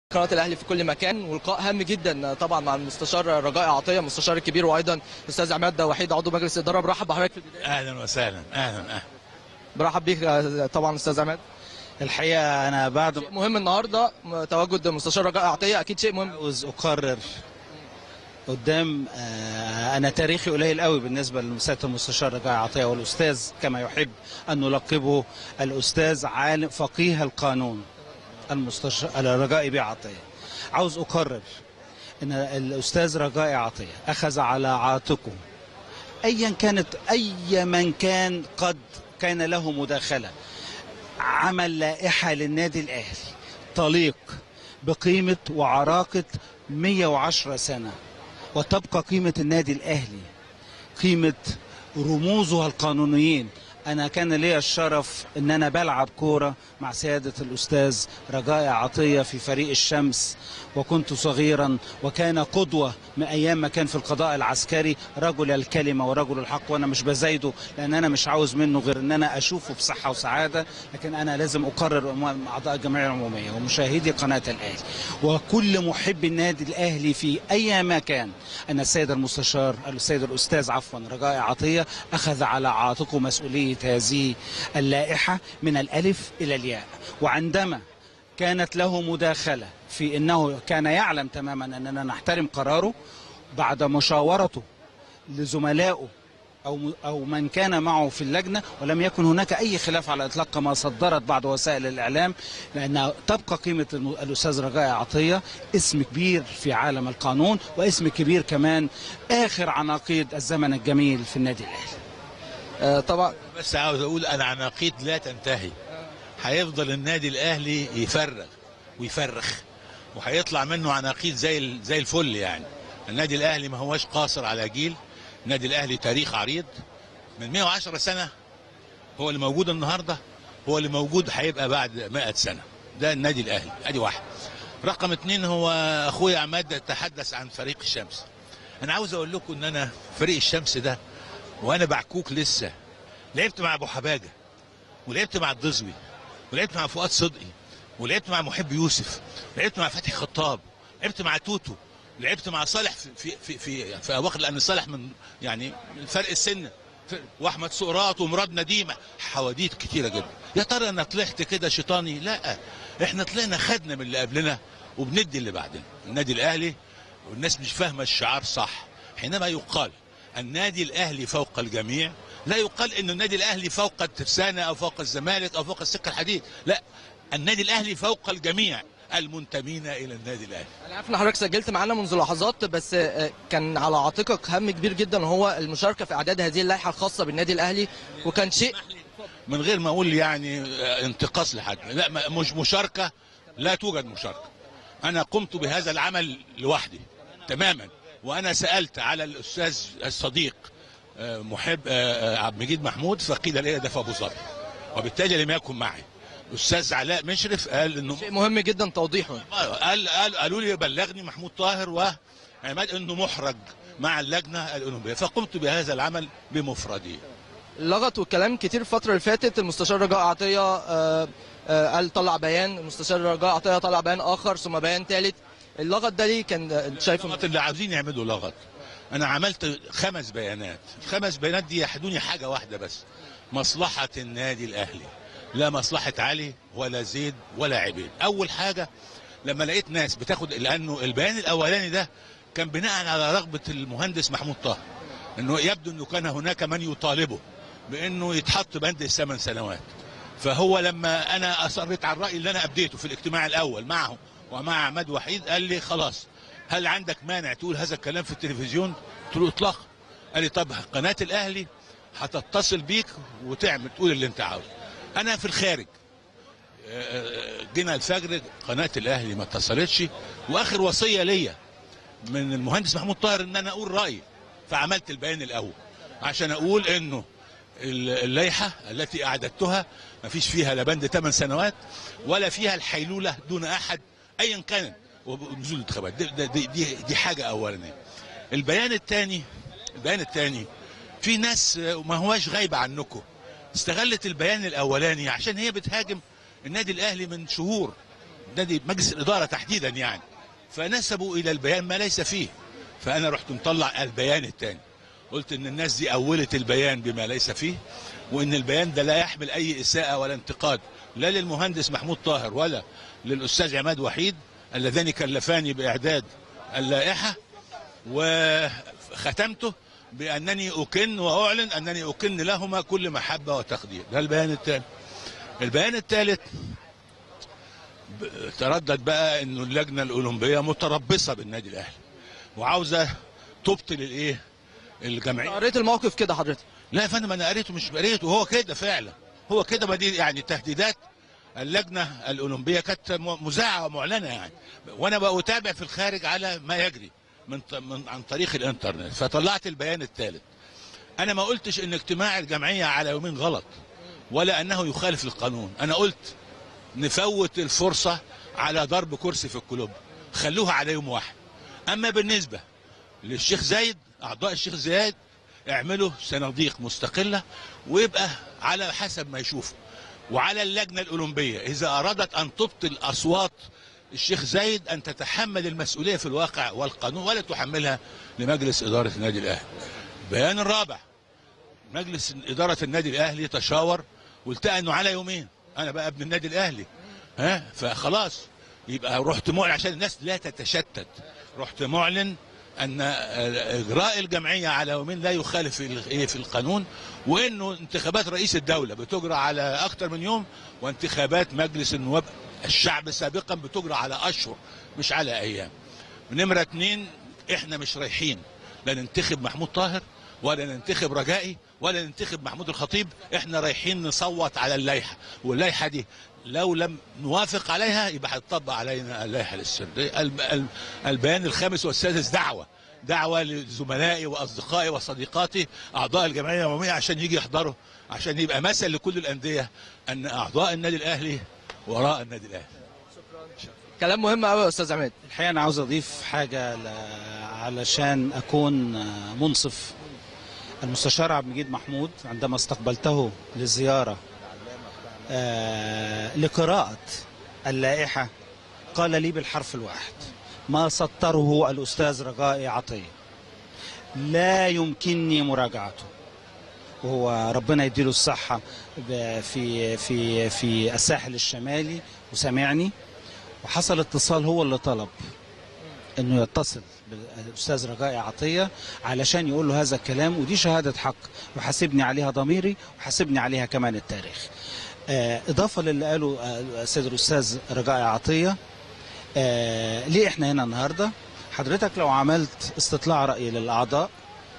قناة الأهلي في كل مكان ولقاء هام جدا طبعا مع المستشار رجاء عطية المستشار الكبير وأيضا الأستاذ عماد وحيد عضو مجلس الإدارة برحب بحضرتك في البداية اهلا وسهلا اهلا اهلا برحب بيك طبعا أستاذ عماد الحقيقه انا بعد ما مهم النهارده تواجد المستشار رجاء عطية أكيد شيء مهم عاوز اقرر قدام آه، انا تاريخي قليل قوي بالنسبه لسياده المستشار رجاء عطيه والاستاذ كما يحب ان نلقبه الاستاذ عالم فقيه القانون المستشار الرجاء بيه عطيه عاوز اقرر ان الاستاذ رجاء عطيه اخذ على عاتقه ايا كانت اي من كان قد كان له مداخله عمل لائحه للنادي الاهلي تليق بقيمه وعراقه 110 سنه وتبقى قيمه النادي الاهلي قيمه رموزها القانونيين انا كان لي الشرف ان انا بلعب كوره مع سياده الاستاذ رجاء عطيه في فريق الشمس وكنت صغيرا وكان قدوه من ايام ما كان في القضاء العسكري رجل الكلمه ورجل الحق وانا مش بزايده لان انا مش عاوز منه غير ان انا اشوفه بصحه وسعاده لكن انا لازم اقرر امام اعضاء الجمعيه العموميه ومشاهدي قناه الاهلي وكل محب النادي الاهلي في اي مكان ان السيد المستشار السيد الاستاذ عفوا رجاء عطيه اخذ على عاتقه مسؤوليه هذه اللائحه من الالف الى الياء وعندما كانت له مداخله في انه كان يعلم تماما اننا نحترم قراره بعد مشاورته لزملائه او او من كان معه في اللجنه ولم يكن هناك اي خلاف على اطلاق كما صدرت بعض وسائل الاعلام لان تبقى قيمه الم- الاستاذ رجاء عطيه اسم كبير في عالم القانون واسم كبير كمان اخر عناقيد الزمن الجميل في النادي الاهلي آه، طبعا بس عاوز اقول انا عناقيد لا تنتهي هيفضل النادي الاهلي يفرغ ويفرخ وهيطلع منه عناقيد زي ال- زي الفل يعني النادي الاهلي ما هوش قاصر على جيل النادي الاهلي تاريخ عريض من 110 سنه هو اللي موجود النهارده هو اللي موجود هيبقى بعد 100 سنه ده النادي الاهلي ادي واحد رقم اتنين هو اخويا عماد تحدث عن فريق الشمس انا عاوز اقول لكم ان انا فريق الشمس ده وانا بعكوك لسه لعبت مع ابو حباجه ولعبت مع الدزوي ولعبت مع فؤاد صدقي ولعبت مع محب يوسف لعبت مع فتحي خطاب لعبت مع توتو لعبت مع صالح في في في في, في اواخر لان صالح من يعني من فرق السن في- واحمد سقراط ومراد نديمه حواديت كتيره جدا يا ترى انا طلعت كده شيطاني لا احنا طلعنا خدنا من اللي قبلنا وبندي اللي بعدنا النادي الاهلي والناس مش فاهمه الشعار صح حينما يقال النادي الاهلي فوق الجميع لا يقال ان النادي الاهلي فوق الترسانه او فوق الزمالك او فوق السكه الحديد لا النادي الاهلي فوق الجميع المنتمين الى النادي الاهلي أنا عارف إن حضرتك سجلت معانا منذ لحظات بس آه، كان على عاتقك هم كبير جدا وهو المشاركة في إعداد هذه اللائحة الخاصة بالنادي الأهلي وكان شيء من غير ما اقول يعني آه، انتقاص لحد لا ما- مش مشاركه لا توجد مشاركه انا قمت بهذا العمل لوحدي تماما وانا سالت على الاستاذ الصديق آه، محب آه، آه، عبد المجيد محمود فقيل لي ده في ابو ظبي وبالتالي لم يكن معي الاستاذ علاء مشرف قال انه شيء مهم جدا توضيحه قال قال قالوا لي بلغني محمود طاهر وعماد انه محرج مع اللجنه الاولمبيه فقمت بهذا العمل بمفردي اللغط والكلام كتير الفترة اللي فاتت المستشار رجاء عطية آه، آه، قال طلع بيان المستشار رجاء عطية طلع بيان آخر ثم بيان ثالث اللغط ده ليه كان آه، شايفه اللغط اللي عاوزين يعملوا لغط انا عملت خمس بيانات الخمس بيانات دي يحدوني حاجه واحده بس مصلحه النادي الاهلي لا مصلحه علي ولا زيد ولا عبيد اول حاجه لما لقيت ناس بتاخد لانه البيان الاولاني ده كان بناء على رغبه المهندس محمود طه انه يبدو انه كان هناك من يطالبه بانه يتحط بند الثمان سنوات فهو لما انا اصريت على الراي اللي انا ابديته في الاجتماع الاول معه ومع عماد وحيد قال لي خلاص هل عندك مانع تقول هذا الكلام في التلفزيون؟ قلت له اطلاقا قال لي طب قناه الاهلي هتتصل بيك وتعمل تقول اللي انت عاوزه انا في الخارج آه، جينا الفجر قناه الاهلي ما اتصلتش واخر وصيه ليا من المهندس محمود طاهر ان انا اقول رايي فعملت البيان الاول عشان اقول انه ال- اللائحه التي اعددتها ما فيش فيها لا بند 8 سنوات ولا فيها الحيلوله دون احد ايا كان ونزول الانتخابات دي, دي, دي, دي, دي حاجه اولانيه البيان الثاني البيان الثاني في ناس ما هواش غايبه عنكم استغلت البيان الاولاني عشان هي بتهاجم النادي الاهلي من شهور نادي مجلس الاداره تحديدا يعني فنسبوا الى البيان ما ليس فيه فانا رحت مطلع البيان الثاني قلت ان الناس دي اولت البيان بما ليس فيه وان البيان ده لا يحمل اي اساءه ولا انتقاد لا للمهندس محمود طاهر ولا للاستاذ عماد وحيد اللذان كلفاني باعداد اللائحه وختمته بانني اكن واعلن انني اكن لهما كل محبه وتقدير ده البيان الثاني البيان الثالث ب- تردد بقى انه اللجنه الاولمبيه متربصه بالنادي الاهلي وعاوزه تبطل الايه الجمعيه قريت الموقف كده حضرتك لا يا فندم انا قريته مش قريته هو كده فعلا هو كده ما دي يعني تهديدات اللجنه الاولمبيه كانت م- مذاعه ومعلنه يعني وانا بقى اتابع في الخارج على ما يجري من, ط- من عن طريق الانترنت فطلعت البيان الثالث انا ما قلتش ان اجتماع الجمعيه على يومين غلط ولا انه يخالف القانون انا قلت نفوت الفرصه على ضرب كرسي في الكلوب خلوها على يوم واحد اما بالنسبه للشيخ زايد اعضاء الشيخ زايد اعملوا صناديق مستقله ويبقى على حسب ما يشوفوا وعلى اللجنه الاولمبيه اذا ارادت ان تبطل اصوات الشيخ زايد ان تتحمل المسؤوليه في الواقع والقانون ولا تحملها لمجلس اداره النادي الاهلي. البيان الرابع مجلس اداره النادي الاهلي تشاور والتقى انه على يومين انا بقى ابن النادي الاهلي ها فخلاص يبقى رحت معلن عشان الناس لا تتشتت رحت معلن ان اجراء الجمعيه على يومين لا يخالف في ال- إيه في القانون وانه انتخابات رئيس الدوله بتجرى على اكثر من يوم وانتخابات مجلس النواب الشعب سابقا بتجرى على اشهر مش على ايام نمره اتنين احنا مش رايحين لا ننتخب محمود طاهر ولا ننتخب رجائي ولا ننتخب محمود الخطيب احنا رايحين نصوت على اللائحه واللائحه دي لو لم نوافق عليها يبقى هتطبق علينا اللائحه السريه الب- الب- البيان الخامس والسادس دعوه دعوه لزملائي واصدقائي وصديقاتي اعضاء الجمعيه العموميه عشان يجي يحضروا عشان يبقى مثل لكل الانديه ان اعضاء النادي الاهلي وراء النادي الاهلي كلام مهم قوي يا استاذ عماد الحقيقه انا عاوز اضيف حاجه ل... علشان اكون آه، منصف المستشار عبد المجيد محمود عندما استقبلته للزياره آه، لقراءه اللائحه قال لي بالحرف الواحد ما سطره الاستاذ رجاء عطيه لا يمكنني مراجعته وهو ربنا يديله الصحه ب- في في في الساحل الشمالي وسامعني وحصل اتصال هو اللي طلب انه يتصل بالاستاذ رجاء عطيه علشان يقول له هذا الكلام ودي شهاده حق وحاسبني عليها ضميري وحاسبني عليها كمان التاريخ. آه، اضافه للي قاله آه، السيد الاستاذ رجاء عطيه آه، ليه احنا هنا النهارده؟ حضرتك لو عملت استطلاع راي للاعضاء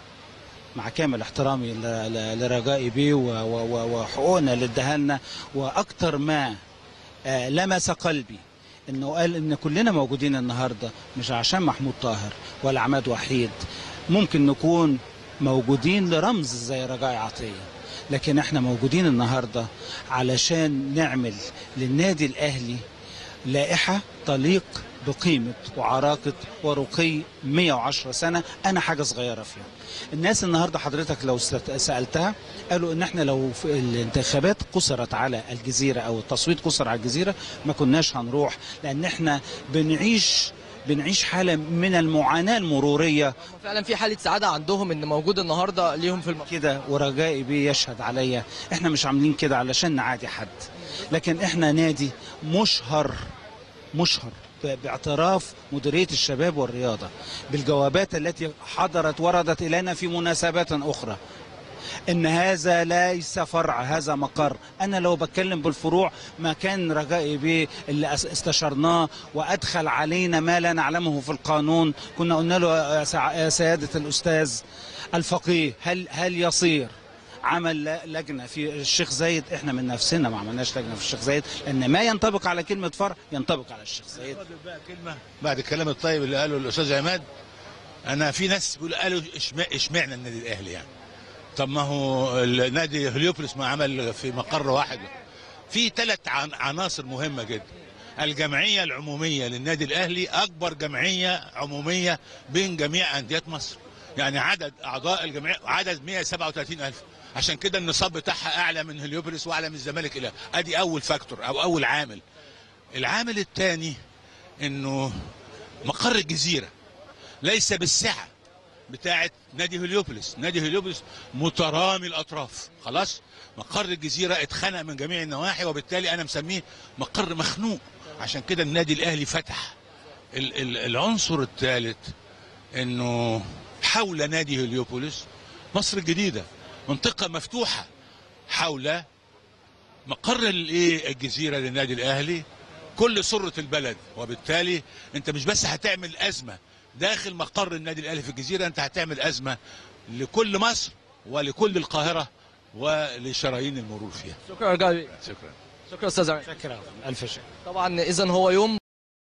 مع كامل احترامي ل- ل- لرجائي بيه و- و- و- وحقوقنا اللي اداها لنا واكتر ما آه، لمس قلبي انه قال ان كلنا موجودين النهارده مش عشان محمود طاهر ولا عماد وحيد ممكن نكون موجودين لرمز زي رجاء عطيه لكن احنا موجودين النهارده علشان نعمل للنادي الاهلي لائحه تليق بقيمه وعراقه ورقي 110 سنه انا حاجه صغيره فيها الناس النهارده حضرتك لو است- سالتها قالوا ان احنا لو في الانتخابات قصرت على الجزيره او التصويت قصر على الجزيره ما كناش هنروح لان احنا بنعيش بنعيش حاله من المعاناه المروريه فعلا في حاله سعاده عندهم ان موجود النهارده ليهم في المكان كده ورجائي بيه يشهد عليا احنا مش عاملين كده علشان نعادي حد لكن احنا نادي مشهر مشهر ب- باعتراف مديرية الشباب والرياضة بالجوابات التي حضرت وردت إلينا في مناسبات أخرى ان هذا ليس فرع هذا مقر انا لو بتكلم بالفروع ما كان رجائي بيه اللي أس- استشرناه وادخل علينا ما لا نعلمه في القانون كنا قلنا له يا سع- يا سياده الاستاذ الفقيه هل هل يصير عمل ل- لجنه في الشيخ زايد احنا من نفسنا ما عملناش لجنه في الشيخ زايد لان ما ينطبق على كلمه فرع ينطبق على الشيخ زايد بقى كلمه بعد الكلام الطيب اللي قاله الاستاذ عماد انا في ناس بيقولوا قالوا إشمع- اشمعنى النادي الاهلي يعني طب ما هو النادي هليوبوليس ما عمل في مقر واحد في ثلاث عناصر مهمه جدا الجمعيه العموميه للنادي الاهلي اكبر جمعيه عموميه بين جميع انديه مصر يعني عدد اعضاء الجمعيه عدد 137 الف عشان كده النصاب بتاعها اعلى من هليوبوليس واعلى من الزمالك الى ادي اول فاكتور او اول عامل العامل الثاني انه مقر الجزيره ليس بالسعه بتاعه نادي هليوبوليس نادي هليوبوليس مترامي الاطراف خلاص مقر الجزيره اتخنق من جميع النواحي وبالتالي انا مسميه مقر مخنوق عشان كده النادي الاهلي فتح ال- ال- العنصر الثالث انه حول نادي هليوبوليس مصر الجديده منطقه مفتوحه حول مقر الايه الجزيره للنادي الاهلي كل سره البلد وبالتالي انت مش بس هتعمل ازمه داخل مقر النادي الاهلي في الجزيره انت هتعمل ازمه لكل مصر ولكل القاهره ولشرايين المرور فيها شكرا رجاء شكرا شكرا استاذ عماد شكرا الف شكر طبعا اذا هو يوم